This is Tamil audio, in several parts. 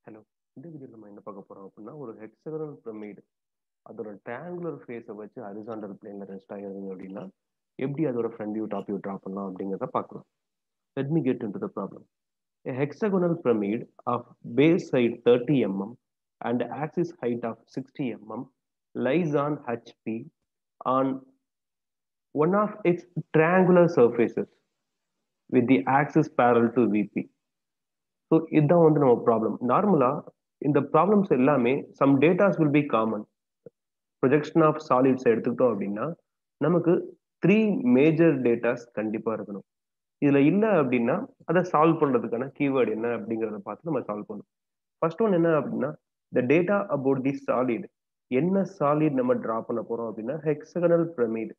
ஹலோ இந்த வீடியோவில் நம்ம என்ன பார்க்க போறோம் அப்படின்னா ஒரு ஹெக்ஸகனல் பிரமிட் அதோட ட்ரையாங்குலர் ஃபேஸை வச்சு ஹரிசாண்டல் பிளேன்ல ரெஸ்ட் ஆகிருந்தீங்க அப்படின்னா எப்படி அதோட front view top view draw பண்ணலாம் அப்படிங்கிறத பார்க்கலாம் let me get into the problem A hexagonal pyramid of base side 30 mm and axis height of 60 mm lies on HP on one of its triangular surfaces with the axis parallel to VP. So இதுதான் வந்து நம்ம ப்ராப்ளம் நார்மலா இந்த ப்ராப்ளம்ஸ் எல்லாமே some datas will be common projection of solids எடுத்துக்கிட்டோம் அப்படின்னா நமக்கு த்ரீ மேஜர் டேட்டாஸ் கண்டிப்பா இருக்கணும் இதுல இல்ல அப்படின்னா அதை சால்வ் பண்றதுக்கான கீவேர்டு என்ன அப்படிங்கிறத பார்த்து நம்ம சால்வ் பண்ணணும் ஃபர்ஸ்ட் ஒன் என்ன அப்படின்னா the data about the solid என்ன சாலிட் நம்ம டிரா பண்ண போறோம் அப்படின்னா hexagonal pyramid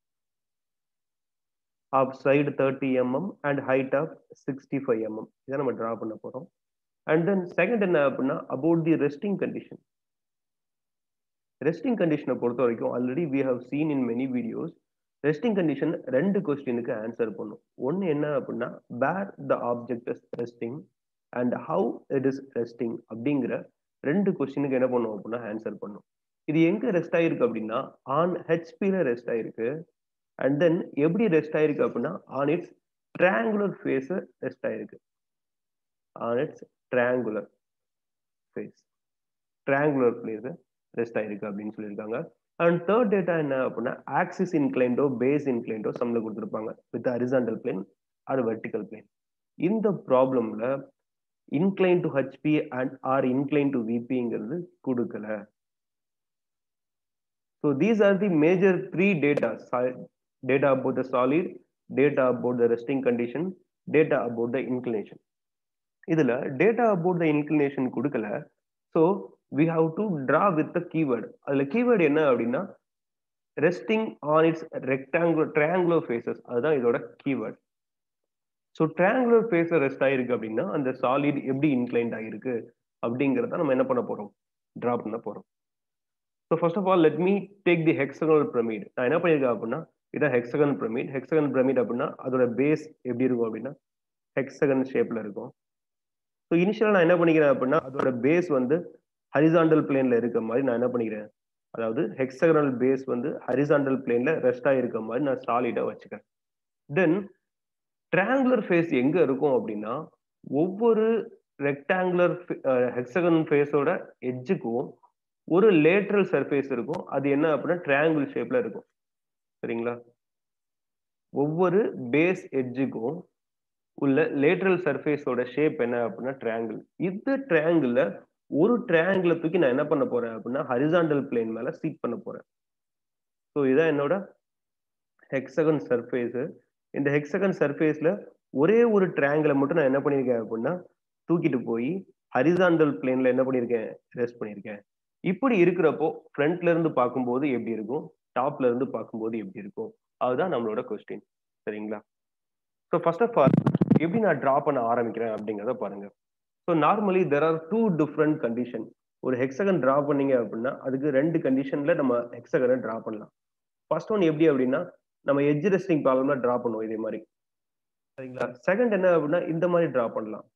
of side thirty mm and height of sixty five mm இதை நம்ம டிரா பண்ண போறோம் அண்ட் தென் செகண்ட் என்ன அப்படின்னா about the resting condition resting கண்டிஷனை பொறுத்த வரைக்கும் already we have seen in many videos resting condition ரெண்டு கொஸ்டினுக்கு ஆன்சர் பண்ணும் ஒன்று என்ன அப்படின்னா where the object is resting and how it is resting அப்படிங்கிற ரெண்டு கொஸ்டினுக்கு என்ன பண்ணும் அப்படின்னா ஆன்சர் பண்ணும் இது எங்க ரெஸ்ட் ஆயிருக்கு அப்படின்னா ஆன் ஹெச்பில ரெஸ்ட் ஆயிருக்கு அண்ட் தென் எப்படி ரெஸ்ட் ஆயிருக்கு அப்படின்னா on its triangular face rest ஆயிருக்கு on its triangular face triangular place rest ஆயிருக்கு அப்படின்னு சொல்லியிருக்காங்க அண்ட் தேர்ட் டேட்டா என்ன அப்படின்னா ஆக்சிஸ் இன்க்ளைண்டோ பேஸ் இன்க்ளைண்டோ சம்ல கொடுத்துருப்பாங்க with horizontal plane or vertical plane இந்த ப்ராப்ளம்ல incline to HP and or incline to விபிங்கிறது கொடுக்கல so these are the major three data data about the solid data about the resting condition data about the inclination இதுல டேட்டா அபவுட் த இன்க்ளினேஷன் கொடுக்கல so we have to draw with the keyword அதுல கீவேர்டு என்ன அப்படின்னா resting on its rectangular triangular faces அதுதான் இதோட keyword so triangular phasor rest ஆயிருக்கு அப்படின்னா அந்த சாலிட் எப்படி இன்க்ளைண்ட் ஆகிருக்கு அப்படிங்கிறத நம்ம என்ன பண்ண போறோம் டிரா பண்ண போறோம் so first of all let me take the hexagonal pyramid நான் என்ன பண்ணியிருக்கேன் அப்படின்னா இதான் ஹெக்ஸகன் பிரமிட் ஹெக்ஸகன் பிரமிட் அப்படின்னா அதோட பேஸ் எப்படி இருக்கும் அப்படின்னா ஹெக்ஸகன் ஷேப்ல இருக்கும் ஸோ இனிஷியலாக நான் என்ன பண்ணிக்கிறேன் அப்படின்னா அதோட பேஸ் வந்து ஹரிசாண்டல் பிளேன்ல இருக்க மாதிரி நான் என்ன பண்ணிக்கிறேன் அதாவது ஹெக்ஸகனல் பேஸ் வந்து ஹரிசாண்டல் பிளேன்ல ரெஸ்ட் ஆகிருக்க மாதிரி நான் சாலிடா வச்சுக்கிறேன் தென் ட்ரையாங்குலர் ஃபேஸ் எங்க இருக்கும் அப்படின்னா ஒவ்வொரு ரெக்டாங்குலர் ஹெக்ஸகன் ஃபேஸோட எட்ஜுக்கும் ஒரு லேட்ரல் சர்ஃபேஸ் இருக்கும் அது என்ன அப்படின்னா ட்ரையாங்கிள் ஷேப்ல இருக்கும் சரிங்களா ஒவ்வொரு பேஸ் எட்ஜுக்கும் உள்ள லேட்ரல் சர்ஃபேஸோட ஷேப் என்ன அப்படின்னா ட்ரையாங்கிள் இந்த ட்ரையாங்கிள் ஒரு ட்ரையாங்கிளை தூக்கி நான் என்ன பண்ண போறேன் அப்படின்னா ஹரிசாண்டல் பிளேன் மேல சீட் பண்ண போறேன் ஸோ இதான் என்னோட ஹெக்ஸகன் சர்ஃபேஸ் இந்த ஹெக்ஸகன் சர்ஃபேஸ்ல ஒரே ஒரு ட்ரையாங்கிளை மட்டும் நான் என்ன பண்ணியிருக்கேன் அப்படின்னா தூக்கிட்டு போய் ஹரிசாண்டல் பிளேன்ல என்ன பண்ணியிருக்கேன் ரெஸ்ட் பண்ணியிருக்கேன் இப்படி இருக்கிறப்போ ஃப்ரண்ட்ல இருந்து பார்க்கும்போது எப்படி இருக்கும் டாப்ல இருந்து பார்க்கும்போது எப்படி இருக்கும் அதுதான் நம்மளோட கொஸ்டின் சரிங்களா ஸோ ஃபர்ஸ்ட் ஆஃப் ஆல் எப்படி நான் ட்ரா பண்ண ஆரம்பிக்கிறேன் அப்படிங்கிறத பாருங்க so normally there are two different condition ஒரு ஹெக்ஸகன் ட்ரா பண்ணீங்க அப்படின்னா அதுக்கு ரெண்டு கண்டிஷன்ல நம்ம ஹெக்ஸகனை ட்ரா பண்ணலாம் ஃபர்ஸ்ட் ஒன் எப்படி அப்படின்னா நம்ம எஜ் ரெஸ்டிங் ப்ராப்ளம்ல ட்ரா பண்ணுவோம் இதே மாதிரி சரிங்களா செகண்ட் என்ன அப்படின்னா இந்த மாதிரி ட்ரா பண்ணலாம்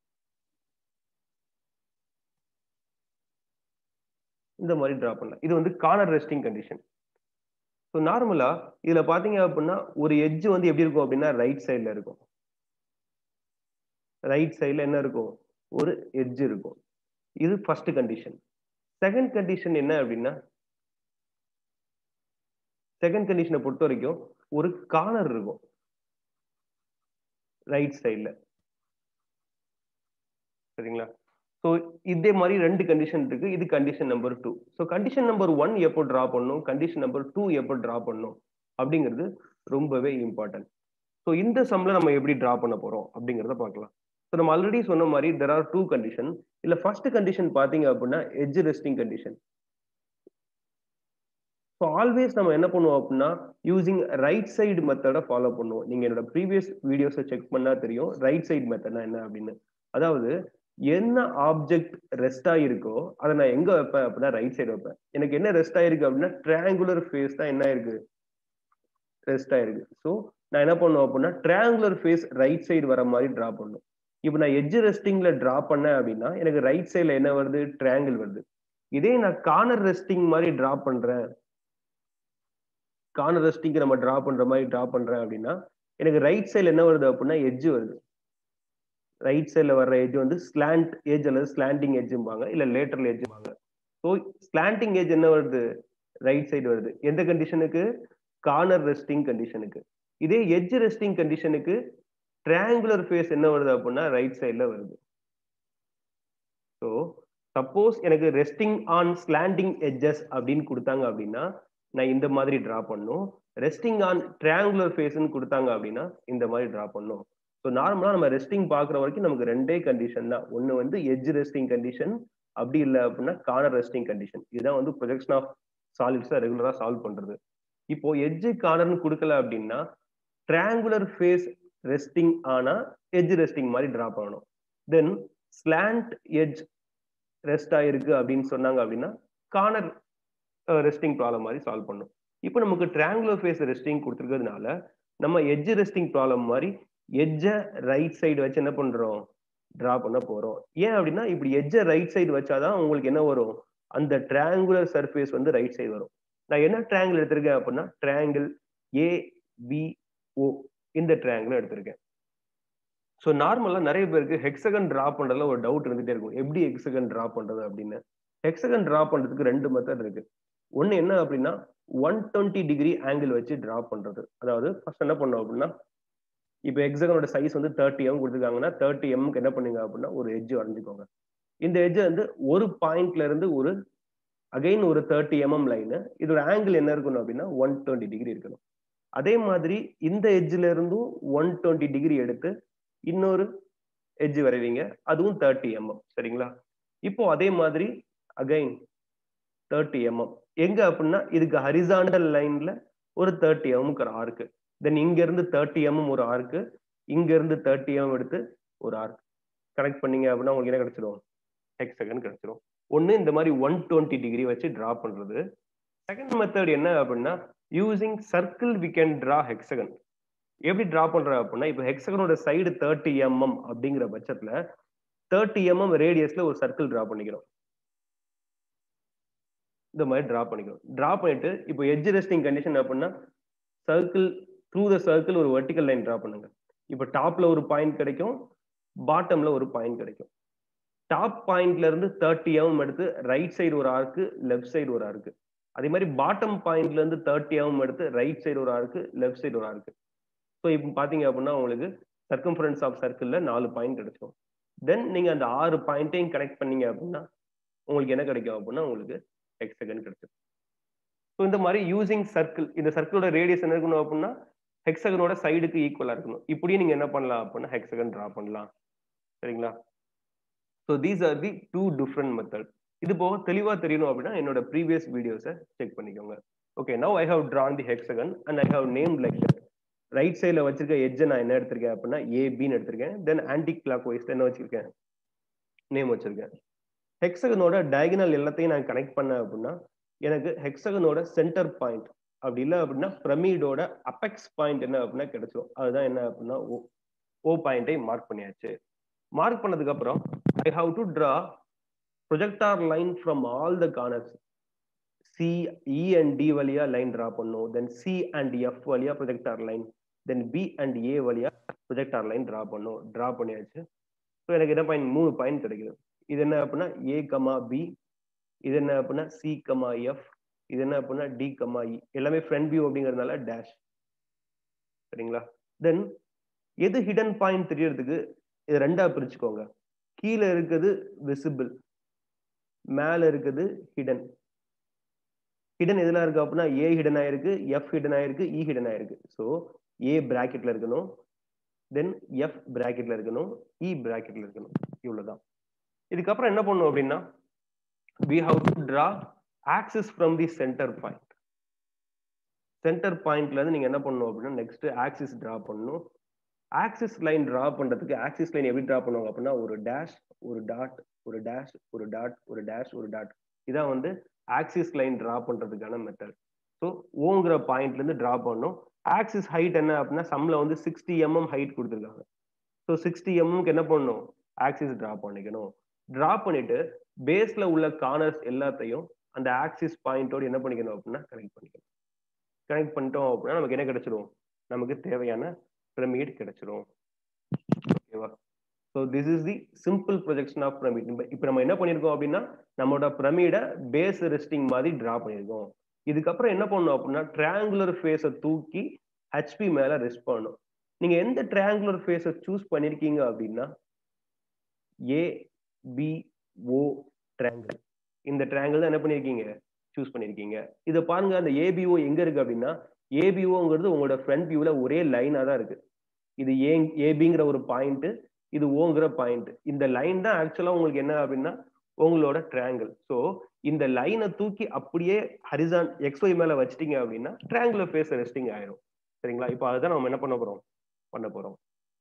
இந்த மாதிரி ட்ரா பண்ணலாம் இது வந்து கார்னர் ரெஸ்டிங் கண்டிஷன் ஸோ நார்மலா இதுல பாத்தீங்க அப்படின்னா ஒரு எட்ஜ் வந்து எப்படி இருக்கும் அப்படின்னா ரைட் சைட்ல இருக்கும் ரைட் சைட்ல என்ன இருக்கும் ஒரு எட்ஜ் இருக்கும் இது ஃபர்ஸ்ட் கண்டிஷன் செகண்ட் கண்டிஷன் என்ன அப்படின்னா செகண்ட் கண்டிஷனை பொறுத்த வரைக்கும் ஒரு கார்னர் இருக்கும் ரைட் சைட்ல சரிங்களா ஸோ இதே மாதிரி ரெண்டு கண்டிஷன் இருக்கு இது condition number two so condition number one எப்போ ட்ரா பண்ணும் கண்டிஷன் நம்பர் டூ எப்போ ட்ரா பண்ணும் அப்படிங்கிறது ரொம்பவே இம்பார்ட்டன்ட் ஸோ இந்த சம்ல நம்ம எப்படி ட்ரா பண்ண போறோம் அப்படிங்கிறத பார்க்கலாம் ஸோ நம்ம ஆல்ரெடி சொன்ன மாதிரி தெர் ஆர் டூ கண்டிஷன் இல்ல ஃபர்ஸ்ட் கண்டிஷன் பாத்தீங்க அப்படின்னா edge resting condition so always நம்ம என்ன பண்ணுவோம் அப்படின்னா யூசிங் ரைட் சைடு மெத்தடை ஃபாலோ பண்ணுவோம் நீங்க என்னோட ப்ரீவியஸ் வீடியோஸை செக் பண்ணா தெரியும் ரைட் சைடு மெத்தட்னா என்ன அப்படின்னு அதாவது என்ன ஆப்ஜெக்ட் ரெஸ்ட் ஆகிருக்கோ அதை நான் எங்க வைப்பேன் அப்படின்னா ரைட் சைடு வைப்பேன் எனக்கு என்ன ரெஸ்ட் ஆயிருக்கு அப்படின்னா ட்ரையாங்குலர் ஃபேஸ் தான் என்ன ஆயிருக்கு ரெஸ்ட் ஆயிருக்கு ஸோ நான் என்ன பண்ணுவேன் அப்படின்னா ட்ரையாங்குலர் ஃபேஸ் ரைட் சைடு வர மாதிரி டிரா பண்ணும் இப்போ நான் எட்ஜ் ரெஸ்டிங்ல டிரா பண்ணேன் அப்படின்னா எனக்கு ரைட் சைட்ல என்ன வருது ட்ரையாங்கிள் வருது இதே நான் கார்னர் ரெஸ்டிங் மாதிரி டிரா பண்றேன் கார்னர் ரெஸ்டிங் நம்ம டிரா பண்ற மாதிரி டிரா பண்றேன் அப்படின்னா எனக்கு ரைட் சைட்ல என்ன வருது அப்படின்னா எட்ஜ் வருது ரைட் சைட்ல வர்ற எட்ஜ் வந்து ஸ்லாண்ட் எட்ஜ் அல்லது ஸ்லாண்டிங் எட்ஜும்பாங்க இல்ல லேட்டரல் எட்ஜும்பாங்க ஸோ ஸ்லாண்டிங் எட்ஜ் என்ன வருது ரைட் சைடு வருது எந்த கண்டிஷனுக்கு கார்னர் ரெஸ்டிங் கண்டிஷனுக்கு இதே எட்ஜ் ரெஸ்டிங் கண்டிஷனுக்கு ட்ரையாங்குலர் ஃபேஸ் என்ன வருது அப்படின்னா ரைட் சைட்ல வருது ஸோ சப்போஸ் எனக்கு ரெஸ்டிங் ஆன் ஸ்லாண்டிங் எட்ஜஸ் அப்படின்னு கொடுத்தாங்க அப்படின்னா நான் இந்த மாதிரி டிரா பண்ணும் ரெஸ்டிங் ஆன் ட்ரையாங்குலர் ஃபேஸ்ன்னு கொடுத்தாங்க அப்படின்னா இந்த மாதிரி டிரா பண்ணும் ஸோ நார்மலாக நம்ம ரெஸ்டிங் பார்க்குற வரைக்கும் நமக்கு ரெண்டே கண்டிஷன் தான் ஒன்று வந்து எட்ஜ் ரெஸ்டிங் கண்டிஷன் அப்படி இல்லை அப்படின்னா கார்னர் ரெஸ்டிங் கண்டிஷன் இதுதான் வந்து ப்ரொஜெக்ஷன் ஆஃப் சாலிட்ஸை ரெகுலராக சால்வ் பண்ணுறது இப்போ எட்ஜ் கார்னர்னு கொடுக்கல அப்படின்னா ட்ரையாங்குலர் ஃபேஸ் ரெஸ்டிங் ஆனா எட்ஜ் ரெஸ்டிங் மாதிரி டிரா பண்ணணும் தென் ஸ்லாண்ட் எட்ஜ் ரெஸ்ட் ஆயிருக்கு அப்படின்னு சொன்னாங்க அப்படின்னா கார்னர் ரெஸ்டிங் ப்ராப்ளம் மாதிரி சால்வ் பண்ணும் இப்போ நமக்கு ட்ரையாங்குலர் ஃபேஸ் ரெஸ்டிங் கொடுத்துருக்கிறதுனால நம்ம எட்ஜ் ரெஸ்டிங் ப்ராப்ளம் மாதிரி எட்ஜை ரைட் சைடு வச்சு என்ன பண்றோம் டிரா பண்ண போறோம் ஏன் அப்படின்னா இப்படி எட்ஜை ரைட் சைடு வச்சாதான் உங்களுக்கு என்ன வரும் அந்த ட்ரையாங்குலர் சர்ஃபேஸ் வந்து ரைட் சைடு வரும் நான் என்ன ட்ரையாங்கிள் எடுத்திருக்கேன் அப்படின்னா ட்ரையாங்கிள் ஏ பி ஓ இந்த ட்ரையாங்கிள் எடுத்திருக்கேன் ஸோ நார்மலாக நிறைய பேருக்கு ஹெக்ஸகன் ட்ரா பண்ணுறதுல ஒரு டவுட் இருந்துகிட்டே இருக்கும் எப்படி ஹெக்ஸகன் ட்ரா பண்ணுறது அப்படின்னு ஹெக்ஸகன் ட்ரா பண்ணுறதுக்கு ரெண்டு மெத்தட் இருக்கு ஒன்று என்ன அப்படின்னா ஒன் டுவெண்ட்டி டிகிரி ஆங்கிள் வச்சு ட்ரா பண்ணுறது அதாவது ஃபர்ஸ்ட் என்ன பண்ணோம் அப்படின்னா இப்போ எக்ஸகனோட சைஸ் வந்து தேர்ட்டி எம் கொடுத்துருக்காங்கன்னா தேர்ட்டி எம்க்கு என்ன பண்ணுங்க அப்படின்னா ஒரு எட்ஜ் வரைஞ்சிக்கோங்க இந்த எட்ஜ் வந்து ஒரு பாயிண்ட்ல இருந்து ஒரு அகைன் ஒரு தேர்ட்டி எம்எம் லைனு இதோட ஆங்கிள் என்ன இருக்கணும் அப்படின்னா ஒன் டுவெண்ட்டி டிகிரி இருக்கணும் அதே மாதிரி இந்த எட்ஜ்ல இருந்தும் ஒன் டுவெண்ட்டி டிகிரி எடுத்து இன்னொரு எட்ஜ் வரைவீங்க அதுவும் தேர்ட்டி எம்எம் சரிங்களா இப்போ அதே மாதிரி அகைன் தேர்ட்டி எம்எம் எங்க அப்படின்னா இதுக்கு ஹரிசாண்டல் லைன்ல ஒரு தேர்ட்டி எம்எம்க்கு ஒரு ஆர்க்கு தென் இங்க இருந்து தேர்ட்டி எம்எம் ஒரு ஆர்க்கு இங்க இருந்து தேர்ட்டி எம்எம் எடுத்து ஒரு ஆர்க் கனெக்ட் பண்ணீங்க அப்படின்னா உங்களுக்கு என்ன கிடைச்சிடும் ஹெக்ஸகன் கிடைச்சிடும் ஒன்று இந்த மாதிரி ஒன் டுவெண்ட்டி டிகிரி வச்சு டிரா பண்றது செகண்ட் மெத்தட் என்ன அப்படின்னா using circle we can draw hexagon எப்படி டிரா பண்ற அப்படின்னா இப்போ ஹெக்ஸகனோட சைடு தேர்ட்டி எம்எம் அப்படிங்கிற பட்சத்துல தேர்ட்டி எம்எம் ரேடியஸ்ல ஒரு சர்க்கிள் டிரா பண்ணிக்கிறோம் இந்த மாதிரி டிரா பண்ணிக்கிறோம் டிரா பண்ணிட்டு இப்போ எட்ஜ் ரெஸ்டிங் கண்டிஷன் அப்படின்னா சர்க்கிள் த்ரூ த சர்க்கிள் ஒரு வெர்டிக்கல் லைன் டிரா பண்ணுங்க இப்போ டாப்ல ஒரு பாயிண்ட் கிடைக்கும் பாட்டம்ல ஒரு பாயிண்ட் கிடைக்கும் டாப் பாயிண்ட்ல இருந்து தேர்ட்டி எம் எடுத்து ரைட் சைடு ஒரு ஆர்க்கு லெஃப்ட் சைடு ஒரு ஆர்க்கு அதே மாதிரி பாட்டம் பாயிண்ட்ல இருந்து தேர்ட்டி எம் எடுத்து ரைட் சைடு ஒரு ஆர்க்கு லெஃப்ட் சைடு ஒரு ஆர்க்கு ஸோ இப்போ பார்த்தீங்க அப்படின்னா உங்களுக்கு சர்க்கம்ஃபரன்ஸ் ஆஃப் சர்க்கிளில் நாலு பாயிண்ட் கிடைக்கும் தென் நீங்கள் அந்த ஆறு பாயிண்ட்டையும் கனெக்ட் பண்ணீங்க அப்படின்னா உங்களுக்கு என்ன கிடைக்கும் அப்படின்னா உங்களுக்கு ஹெக்ஸகன் கிடைக்கும் ஸோ இந்த மாதிரி யூசிங் சர்க்கிள் இந்த சர்க்கிளோட ரேடியஸ் என்ன இருக்கணும் அப்படின்னா ஹெக்ஸகனோட சைடுக்கு ஈக்குவலாக இருக்கணும் இப்படியே நீங்கள் என்ன பண்ணலாம் அப்படின்னா ஹெக்ஸகன் ட்ரா பண்ணலாம் சரிங்களா so these are the two different method இது போக தெளிவாக தெரியணும் அப்படின்னா என்னோட ப்ரீவியஸ் வீடியோஸை செக் பண்ணிக்கோங்க okay now I have drawn the hexagon and I have name like that right சைடில் வச்சிருக்க எட்ஜை நான் என்ன எடுத்திருக்கேன் அப்படின்னா ஏபின்னு எடுத்திருக்கேன் தென் ஆன்டி கிளாக் வைஸ்ல என்ன வச்சிருக்கேன் நேம் வச்சிருக்கேன் ஹெக்ஸகனோட டயகனல் எல்லாத்தையும் நான் கனெக்ட் பண்ணேன் அப்படின்னா எனக்கு ஹெக்ஸகனோட சென்டர் பாயிண்ட் அப்படி இல்லை அப்படின்னா பிரமிடோட அப்பெக்ஸ் பாயிண்ட் என்ன அப்படின்னா கிடைச்சிரும் அதுதான் என்ன அப்படின்னா ஓ ஓ பாயிண்டை மார்க் பண்ணியாச்சு மார்க் பண்ணதுக்கு அப்புறம் I have to draw projector line from all the corners C E and D வழியா லைன் ட்ரா பண்ணும் தென் சி அண்ட் எஃப் வழியா projector line then B and A வழியா ப்ரொஜெக்டார் லைன் ட்ரா பண்ணும் ட்ரா பண்ணியாச்சு ஸோ எனக்கு என்ன பாயிண்ட் மூணு பாயிண்ட் கிடைக்குது இது என்ன அப்படின்னா ஏ கமா பி இது என்ன அப்படின்னா சி கமா எஃப் இது என்ன அப்படின்னா டி கமா இ எல்லாமே ஃப்ரண்ட் வியூ அப்படிங்கிறதுனால டேஷ் சரிங்களா தென் எது ஹிடன் பாயிண்ட் தெரியறதுக்கு இது ரெண்டா பிரிச்சுக்கோங்க கீழே இருக்குது விசிபிள் மேல இருக்குது ஹிடன் ஹிடன் எதுல இருக்கு அப்படின்னா ஏ ஹிடன் ஆயிருக்கு எஃப் ஹிடன் ஆயிருக்கு இ ஹிடன் ஆயிருக்கு ஸோ ஏ பிராக்கெட்ல இருக்கணும் தென் எஃப் பிராக்கெட்ல இருக்கணும் இ பிராக்கெட்ல இருக்கணும் இவ்வளவுதான் இதுக்கப்புறம் என்ன பண்ணும் அப்படின்னா we have to draw axis from the center point center பாயிண்ட்ல இருந்து நீங்க என்ன பண்ணணும் அப்படின்னா நெக்ஸ்ட் ஆக்சிஸ் டிரா பண்ணணும் ஆக்சிஸ் லைன் டிரா பண்றதுக்கு ஆக்சிஸ் லைன் எப்படி டிரா பண்ணுவாங்க அப்படின்னா ஒரு டேஷ் ஒரு டாட் ஒரு டேஷ் ஒரு டாட் ஒரு டேஷ் ஒரு டாட் இதான் வந்து ஆக்சிஸ் லைன் டிரா பண்றதுக்கான மெத்தட் ஸோ ஓங்கிற பாயிண்ட்ல இருந்து டிரா பண்ணணும் ஆக்சிஸ் ஹைட் என்ன அப்படின்னா சம்ல வந்து சிக்ஸ்டி எம்எம் ஹைட் கொடுத்துருக்காங்க ஸோ ஸோ சிக்ஸ்டி எம்முக்கு என்ன பண்ணணும் ஆக்சிஸ் டிரா பண்ணிக்கணும் டிரா பண்ணிட்டு பேஸ்ல உள்ள கார்னர்ஸ் எல்லாத்தையும் அந்த ஆக்சிஸ் பாயிண்டோடு என்ன பண்ணிக்கணும் அப்படின்னா கனெக்ட் பண்ணிக்கணும் கனெக்ட் பண்ணிட்டோம் அப்படின்னா நமக்கு என்ன கிடைச்சிரும் நமக்கு தேவையான பிரமிட் கிடைச்சிரும் ஓகேவா so this is the simple projection of pyramid இப்போ நம்ம என்ன பண்ணியிருக்கோம் அப்படின்னா நம்மளோட பிரமிடை பேஸ் ரெஸ்டிங் மாதிரி டிரா பண்ணியிருக்கோம் இதுக்கப்புறம் என்ன பண்ணணும் அப்படின்னா ட்ரையாங்குலர் ஃபேஸை தூக்கி ஹெச்பி மேல ரெஸ்ட் பண்ணணும் நீங்க எந்த ட்ரையாங்குலர் ஃபேஸை சூஸ் பண்ணிருக்கீங்க அப்படின்னா ஏ பி ஓ ட்ரையாங்கிள் இந்த ட்ரையாங்கிள் தான் என்ன பண்ணிருக்கீங்க சூஸ் பண்ணிருக்கீங்க இதை பாருங்க அந்த ஏபிஓ எங்க இருக்கு அப்படின்னா ஏபிஓங்கிறது உங்களோட ஃப்ரண்ட் வியூல ஒரே லைனா தான் இருக்கு இது ஏ ஏபிங்கிற ஒரு பாயிண்ட் இது ஓங்கிற பாயிண்ட் இந்த லைன் தான் ஆக்சுவலா உங்களுக்கு என்ன அப்படின்னா உங்களோட ட்ரையாங்கிள் ஸோ இந்த லைனை தூக்கி அப்படியே ஹரிசான் எக்ஸ்ஒய் மேல வச்சிட்டீங்க அப்படின்னா ட்ரையாங்குலர் ஃபேஸ் ரெஸ்டிங் ஆயிரும் சரிங்களா இப்போ அதுதான் நம்ம என்ன பண்ண போறோம் பண்ண போறோம்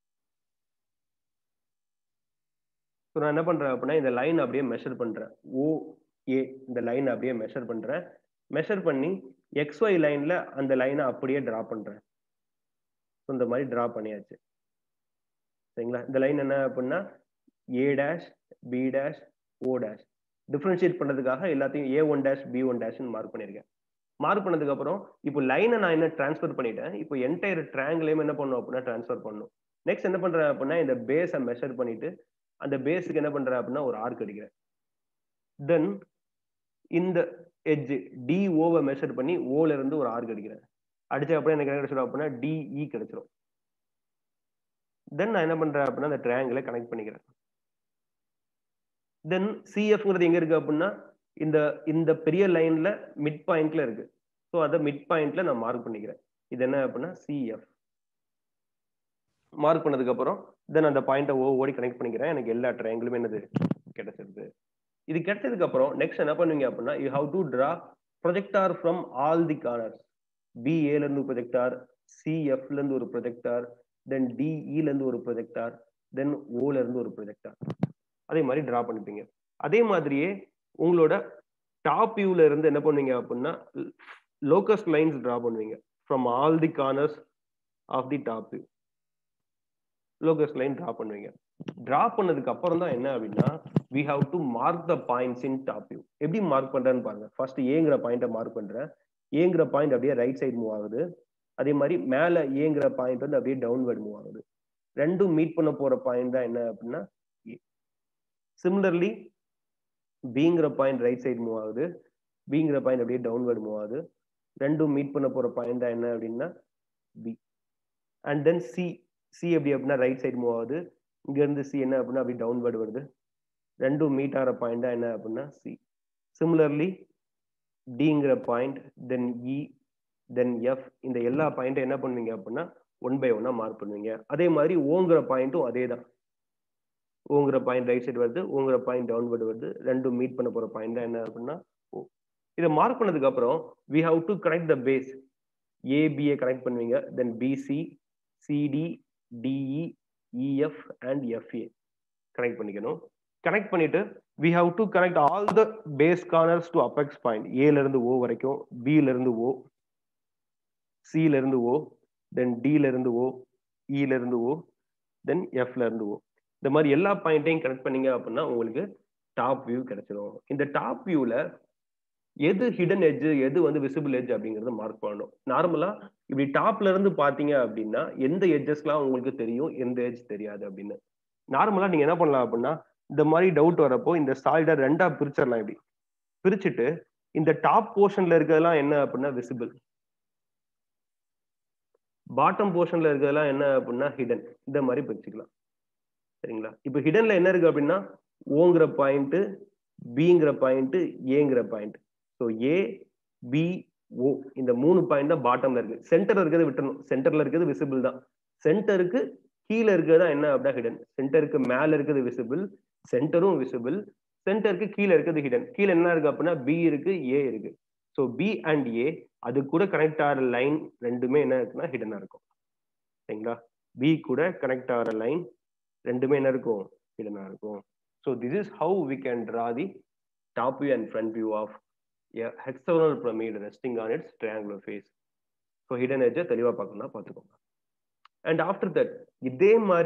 ஸோ நான் என்ன பண்றேன் அப்படின்னா இந்த லைன் அப்படியே மெஷர் பண்றேன் ஓ ஏ இந்த லைன் அப்படியே மெஷர் பண்றேன் மெஷர் பண்ணி எக்ஸ்ஒய் லைன்ல அந்த லைனை அப்படியே டிரா பண்றேன் ஸோ இந்த மாதிரி டிரா பண்ணியாச்சு சரிங்களா இந்த லைன் என்ன அப்படின்னா A dash B dash O dash differentiate பண்ணதுக்காக எல்லாத்தையும் A one dash B one டேஷ்னு மார்க் பண்ணியிருக்கேன் மார்க் பண்ணதுக்கு அப்புறம் இப்போ லைனை நான் என்ன டிரான்ஸ்ஃபர் பண்ணிட்டேன் இப்போ என்டையர் ட்ராங்கிளையும் என்ன பண்ணும் அப்படின்னா டிரான்ஸ்ஃபர் பண்ணும் நெக்ஸ்ட் என்ன பண்றேன் அப்படின்னா இந்த பேஸை மெஷர் பண்ணிட்டு அந்த பேஸுக்கு என்ன பண்றேன் அப்படின்னா ஒரு ஆர்க் அடிக்கிறேன் தென் இந்த எட்ஜ் டி ஓவை மெஷர் பண்ணி ஓல இருந்து ஒரு ஆர்க் அடிக்கிறேன் அடிச்ச அப்புறம் எனக்கு என்ன கிடைச்சிடும் அப்படின்னா டிஇ கிடைச்சிடும் தென் நான் என்ன பண்றேன் அப்படின்னா அந்த ட்ரையாங்கிளை கனெக்ட் பண்ணிக்கிறேன் தென் சிஎஃப்ங்கிறது எங்க இருக்கு அப்படின்னா இந்த இந்த பெரிய லைன்ல மிட் பாயிண்ட்ல இருக்கு ஸோ அதை மிட் பாயிண்ட்ல நான் மார்க் பண்ணிக்கிறேன் இது என்ன அப்படின்னா சிஎஃப் மார்க் பண்ணதுக்கு அப்புறம் தென் அந்த பாயிண்ட்டை ஓ ஓடி கனெக்ட் பண்ணிக்கிறேன் எனக்கு எல்லா ட்ரையாங்கிளுமே என்னது கிடைச்சிருது இது கிடைச்சதுக்கு அப்புறம் நெக்ஸ்ட் என்ன பண்ணுவீங்க அப்படின்னா you have to draw projector from all the corners பிஏல இருந்து ப்ரொஜெக்டார் சிஎஃப்ல இருந்து ஒரு ப்ரொஜெக்டார் தென் டிஇல இருந்து ஒரு ப்ரொஜெக்டார் தென் ஓல இருந்து ஒரு ப்ரொஜெக்டார் அதே மாதிரி டிரா பண்ணிப்பீங்க அதே மாதிரியே உங்களோட டாப் வியூல இருந்து என்ன பண்ணுவீங்க அப்படின்னா லோக்கஸ் லைன்ஸ் டிரா பண்ணுவீங்க from all the corners of the top view locus line draw பண்ணுவீங்க டிரா பண்ணதுக்கு அப்புறம் தான் என்ன அப்படின்னா we have to mark the points in top view எப்படி மார்க் பண்றேன்னு பாருங்க ஃபர்ஸ்ட் ஏங்கிற பாயிண்ட்டை மார்க் பண்றேன் ஏங்கிற பாயிண்ட் அப்படியே ரைட் சைடு மூவ் ஆகுது அதே மாதிரி மேல ஏங்கிற பாயிண்ட் வந்து அப்படியே டவுன்வர்ட் மூவ் ஆகுது ரெண்டும் மீட் பண்ண போற பாயிண்ட் தான் என்ன அப்படின்னா சிமிலர்லி பிங்கிற பாயிண்ட் ரைட் சைடு மூவ் ஆகுது பிங்கிற பாயிண்ட் அப்படியே டவுன்வர்ட் மூவ் ஆகுது ரெண்டும் மீட் பண்ண போற பாயிண்ட் தான் என்ன அப்படின்னா B and then C C எப்படி அப்படின்னா ரைட் சைடு மூவ் ஆகுது இங்க இருந்து சி என்ன அப்படின்னா அப்படி டவுன்வர்ட் வருது ரெண்டும் மீட் ஆகிற பாயிண்ட் தான் என்ன அப்படின்னா சி சிமிலர்லி டிங்கிற point then E then F இந்த எல்லா பாயிண்ட்டும் என்ன பண்ணுவீங்க அப்படின்னா ஒன் பை ஒன்னா மார்க் பண்ணுவீங்க அதே மாதிரி ஓங்கிற பாயிண்ட்டும் அதே தான் ஓங்கிற பாயிண்ட் ரைட் சைடு வருது ஓங்கிற பாயிண்ட் டவுன்வர்டு வருது ரெண்டும் மீட் பண்ண போற பாயிண்ட் தான் என்ன அப்படின்னா ஓ இதை மார்க் பண்ணதுக்கு அப்புறம் we have to connect the base ABA connect பண்ணுவீங்க then BC CD DE EF and FA connect பண்ணிக்கணும் கனெக்ட் பண்ணிட்டு we have to connect all the base corners to apex point ஏல இருந்து ஓ வரைக்கும் பில இருந்து ஓ சில இருந்து ஓ தென் டில இருந்து ஓ இல இருந்து ஓ தென் எஃப்ல இருந்து ஓ இந்த மாதிரி எல்லா பாயிண்ட்டையும் கனெக்ட் பண்ணீங்க அப்படின்னா உங்களுக்கு டாப் வியூ கிடைச்சிடும் இந்த டாப் வியூல எது ஹிடன் எட்ஜ் எது வந்து விசிபிள் எட்ஜ் அப்படிங்கறத மார்க் பண்ணணும் நார்மலா இப்படி டாப்ல இருந்து பாத்தீங்க அப்படின்னா எந்த எட்ஜஸ்லாம் உங்களுக்கு தெரியும் எந்த எட்ஜ் தெரியாது அப்படின்னு நார்மலா நீங்க என்ன பண்ணலாம் அப்படின்னா இந்த மாதிரி டவுட் வரப்போ இந்த சாலிடா ரெண்டா பிரிச்சிடலாம் இப்படி பிரிச்சுட்டு இந்த டாப் போர்ஷன்ல இருக்கிறதெல்லாம் என்ன அப்படின்னா விசிபிள் பாட்டம் போர்ஷன்ல இருக்கிறதெல்லாம் என்ன அப்படின்னா ஹிடன் இந்த மாதிரி பிரிச்சுக்கலாம் சரிங்களா இப்போ ஹிடன்ல என்ன இருக்கு அப்படின்னா ஓங்கிற பாயிண்ட் பிங்கிற பாயிண்ட் ஏங்கிற point so A B O இந்த மூணு பாயிண்ட் தான் பாட்டம்ல இருக்கு சென்டர்ல இருக்கிறது விட்டுணும் சென்டர்ல இருக்கிறது விசிபிள் தான் சென்டருக்கு கீழே இருக்கிறது தான் என்ன அப்படின்னா ஹிடன் சென்டருக்கு மேல இருக்கிறது விசிபிள் சென்டரும் விசிபிள் சென்டருக்கு கீழே இருக்கிறது ஹிடன் கீழே என்ன இருக்கு அப்படின்னா பி இருக்கு ஏ இருக்கு ஸோ பி அண்ட் ஏ அது கூட கனெக்ட் ஆகிற லைன் ரெண்டுமே என்ன இருக்குன்னா ஹிடனா இருக்கும் சரிங்களா பி கூட கனெக்ட் ஆகிற லைன் ரெண்டுமே என்ன இருக்கும் ஹிடனா இருக்கும் so this is how we can draw the top view and front view of hexagonal pyramid resting on its triangular face so hidden எட்ஜை தெளிவாக பார்க்கணும்னா பார்த்துக்கோங்க அண்ட் ஆஃப்டர் தட் இதே மாதிரி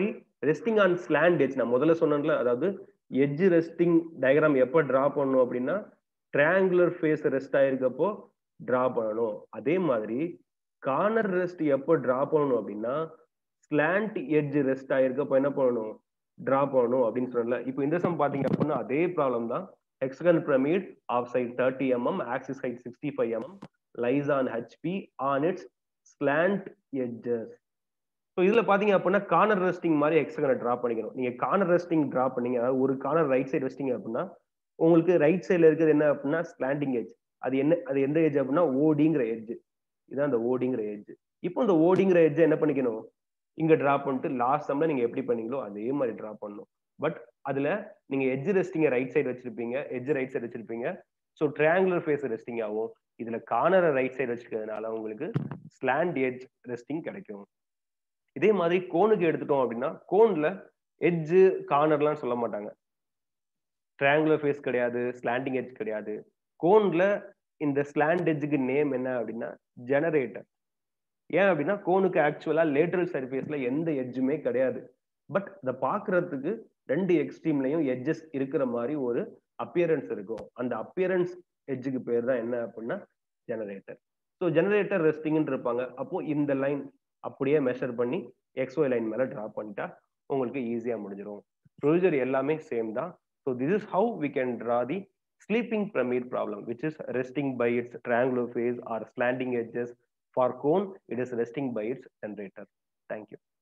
ரெஸ்டிங் ஆன் ஸ்லாண்ட் எட்ஜ் நான் முதல்ல சொன்னேன்ல அதாவது எட்ஜ் ரெஸ்டிங் டயக்ராம் எப்போ டிரா பண்ணணும் அப்படின்னா ட்ரையாங்குலர் ஃபேஸ் ரெஸ்ட் ஆயிருக்கப்போ டிரா பண்ணணும் அதே மாதிரி கார்னர் ரெஸ்ட் எப்போ டிரா பண்ணணும் அப்படின்னா ஸ்லாண்ட் எட்ஜ் ரெஸ்ட் ஆயிருக்கப்போ என்ன பண்ணணும் டிரா பண்ணணும் அப்படின்னு சொல்லல இப்போ இந்த சம் பாத்தீங்க அப்படின்னா அதே ப்ராப்ளம் தான் hexagon pyramid of side 30 mm axis height 65 mm lies on hp on its slant edges so இதுல பாத்தீங்க அப்படின்னா கார்னர் ரெஸ்டிங் மாதிரி ஹெக்ஸகனை டிரா பண்ணிக்கணும் நீங்க கார்னர் ரெஸ்டிங் டிரா பண்ணீங்க அதாவது ஒரு கார்னர் ரைட் சைடு ரெஸ்டிங் அப்படின்னா உங்களுக்கு ரைட் சைடுல இருக்கிறது என்ன அப்படின்னா ஸ்லாண்டிங் எட்ஜ் அது என்ன அது எந்த எட்ஜ் அப்படின்னா ஓடிங்கிற எட்ஜ் இதான் அந்த ஓடிங்கிற எட்ஜ் இப்போ இந்த ஓடிங்கிற எட்ஜ் என்ன பண்ணிக்கணும் இங்க டிரா பண்ணிட்டு லாஸ்ட் சம்ல நீங்க எப்படி பண்ணீங்களோ அதே மாதிரி டிரா பண்ணணும் பட் அதுல நீங்க எட்ஜ் ரெஸ்டிங்க ரைட் சைடு வச்சிருப்பீங்க எட்ஜ் ரைட் சைடு வச்சிருப்பீங்க ஸோ ட்ரையாங்குலர் ஃபேஸ் ரெஸ்டிங் ஆகும் இதுல கார்னரை ரைட் சைடு வச்சிருக்கிறதுனால உங்களுக்கு ஸ்லாண்ட் எட்ஜ் ரெஸ்டிங் கிடைக்கும் இதே மாதிரி கோனுக்கு எடுத்துட்டோம் அப்படின்னா கோன்ல எட்ஜ் கார்னர்லாம் சொல்ல மாட்டாங்க ட்ரையாங்குலர் ஃபேஸ் கிடையாது ஸ்லாண்டிங் எட்ஜ் கிடையாது கோன்ல இந்த ஸ்லாண்ட் எட்ஜுக்கு நேம் என்ன அப்படின்னா ஜெனரேட்டர் ஏன் அப்படின்னா கோனுக்கு ஆக்சுவலா லேட்டரல் சர்ஃபேஸ்ல எந்த எட்ஜுமே கிடையாது பட் இதை பாக்குறதுக்கு ரெண்டு எக்ஸ்ட்ரீம்லையும் எட்ஜஸ் இருக்கிற மாதிரி ஒரு அப்பியரன்ஸ் இருக்கும் அந்த அப்பியரன்ஸ் எட்ஜுக்கு பேர் தான் என்ன அப்படின்னா ஜெனரேட்டர் ஸோ ஜெனரேட்டர் ரெஸ்டிங்னு இருப்பாங்க அப்போ இந்த லைன் அப்படியே மெஷர் பண்ணி எக்ஸ்ஒய் லைன் மேல டிரா பண்ணிட்டா உங்களுக்கு ஈஸியா முடிஞ்சிடும் ப்ரொசீஜர் எல்லாமே சேம் தான் so this is how we can draw the sleeping pyramid problem which is resting by its triangular phase or slanting edges for cone it is resting by its generator thank you